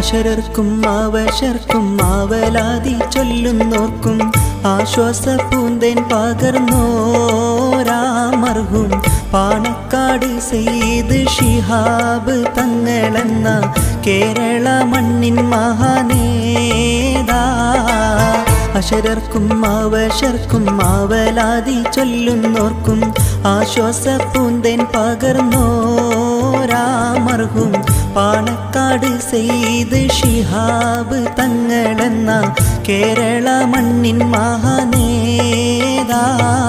അശരർക്കും അവശർക്കും ആവലാതി ചൊല്ലുന്നോർക്കും ആശ്വാസ പൂന്തേൻ പകർന്നോരാമർഹും പാണക്കാട് സെയ്ത് ഷിഹാബ് തങ്ങളെന്ന കേരള മണ്ണിൻ മഹാനേതാ അശരർക്കും അവശർക്കും ആവലാതി ചൊല്ലുന്നോർക്കും ആശ്വാസ പൂന്തേൻ പകർന്നോരാമർഹും പാണക്കാട് സെയ്ത് ഷിഹാബ് തങ്ങളെന്ന കേരള മണ്ണിൻ മഹാനേതാ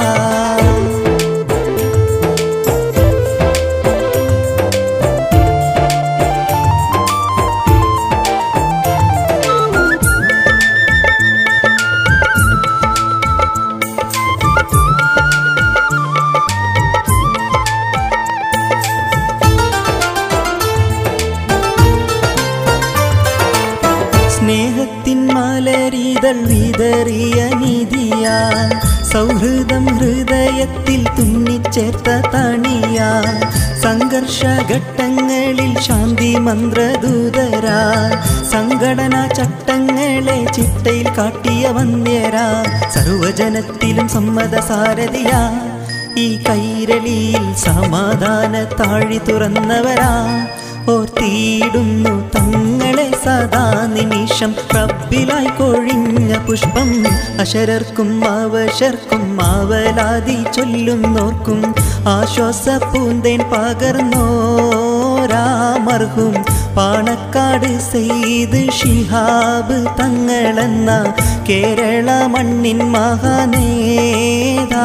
സ്നേഹത്തിൻ മലരീതൾ വിതറിയ നിധിയാൽ സൗഹൃദം ഹൃദയത്തിൽ തുന്നിച്ചേർത്ത തണിയാ സംഘർഷ ഘട്ടങ്ങളിൽ ശാന്തി മന്ത്രദൂതരാ സംഘടനാ ചട്ടങ്ങളെ ചിട്ടയിൽ കാട്ടിയ വന്യരാ സർവജനത്തിലും സമ്മത സാരഥിയാ ഈ കൈരളിയിൽ സമാധാന താഴി തുറന്നവരാ ഓർത്തിയിടുന്നു തങ്ങളെ സദാ നിമിഷം റബ്ബിലായി കൊഴിഞ്ഞ പുഷ്പം അശരർക്കും അവശർക്കും ആവലാതി ചൊല്ലുന്നോർക്കും ആശ്വാസ പൂന്തേൻ പകർന്നോരാമർഹും പാണക്കാട് സെയ്ത് ഷിഹാബ് തങ്ങളെന്ന കേരള മണ്ണിൻ മഹാനേതാ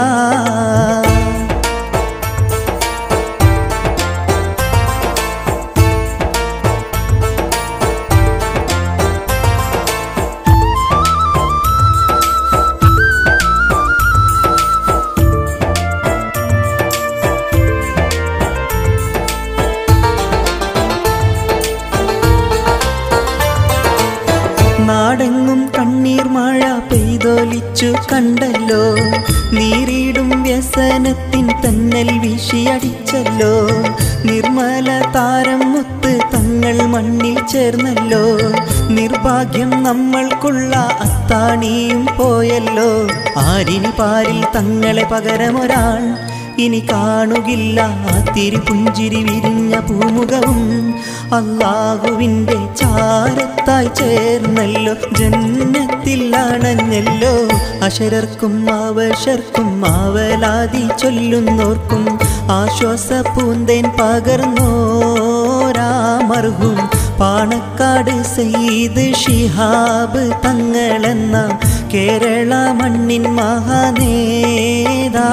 നാടെങ്ങും കണ്ണീർ മഴ പെയ്തൊലിച്ചു കണ്ടല്ലോ നീറിയിടും വ്യസനത്തിൻ തന്നൽ വീശിയടിച്ചല്ലോ നിർമ്മല താരം മുത്ത് തങ്ങൾ മണ്ണിൽ ചേർന്നല്ലോ നിർഭാഗ്യം നമ്മൾക്കുള്ള അത്താണിയും പോയല്ലോ ആരിനി പാരിൽ തങ്ങളെ പകരമൊരാൾ ഇനി കാണുകില്ല ആ തിരിപുഞ്ചിരി വിരിഞ്ഞ പൂമുഖവും അള്ളാഹുവിൻ്റെ ചാരത്തായി ചേർന്നല്ലോ ജന്നത്തിൽ അണഞ്ഞല്ലോ അശരർക്കും അവശർക്കും ആവലാതി ചൊല്ലുന്നോർക്കും ആശ്വാസ പൂന്തേൻ പകർന്നോരാമർഹും പാണക്കാട് സെയ്ത് ഷിഹാബ് തങ്ങളെന്ന കേരള മണ്ണിൻ മഹാനേതാ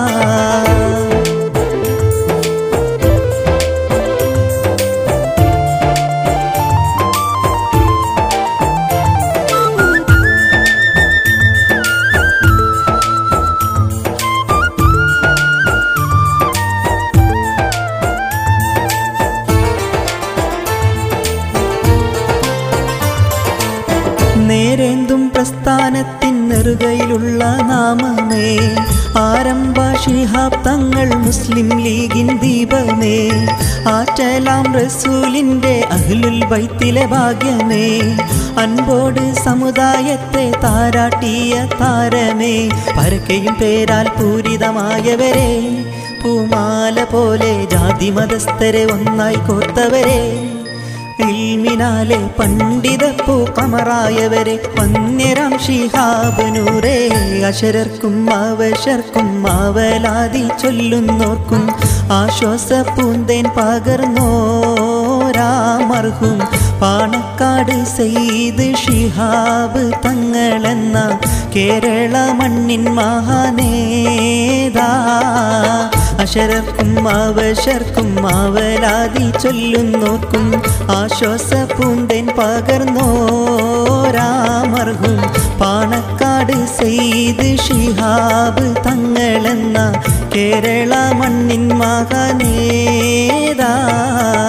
നേരേന്തും പ്രസ്ഥാനത്തിൻ നെറുകയിലുള്ള നാമമേ ആരംഭ ഷിഹാബ് തങ്ങൾ മുസ്ലിം ലീഗിൻ ദീപമേ ആറ്റലാം റസൂലിൻ്റെ അഹ്ലുൽ ബൈത്തിലെ ഭാഗ്യമേ അൻപോട് സമുദായത്തെ താരാട്ടിയ താരമേ പരക്കയും പേരാൽ പൂരിതമായവരെ പൂമാല പോലെ ജാതി മതസ്ഥരെ ഒന്നായി കോർത്തവരെ ഇൽമിനാലെ പണ്ഡിത പൂക്കമറായവരെ വന്യരാം ഷിഹാബനൂറേ അശരർക്കും അവശർക്കും ആവലാതി ചൊല്ലുന്നോർക്കും ആശ്വാസ പൂന്തേൻ പകർന്നോരാമർഹും പാണക്കാട് സെയ്ത് ഷിഹാബ് തങ്ങളെന്ന കേരള മണ്ണിൻ മഹാനേതാ അശരർക്കും അവശർക്കും ആവലാതി ചൊല്ലുന്നോർക്കും ആശ്വാസ പൂന്തേൻ പകർന്നോരാമർഹും പാണക്കാട് സെയ്ത് ഷിഹാബ് തങ്ങളെന്ന കേരള മണ്ണിൻ മകനേതാ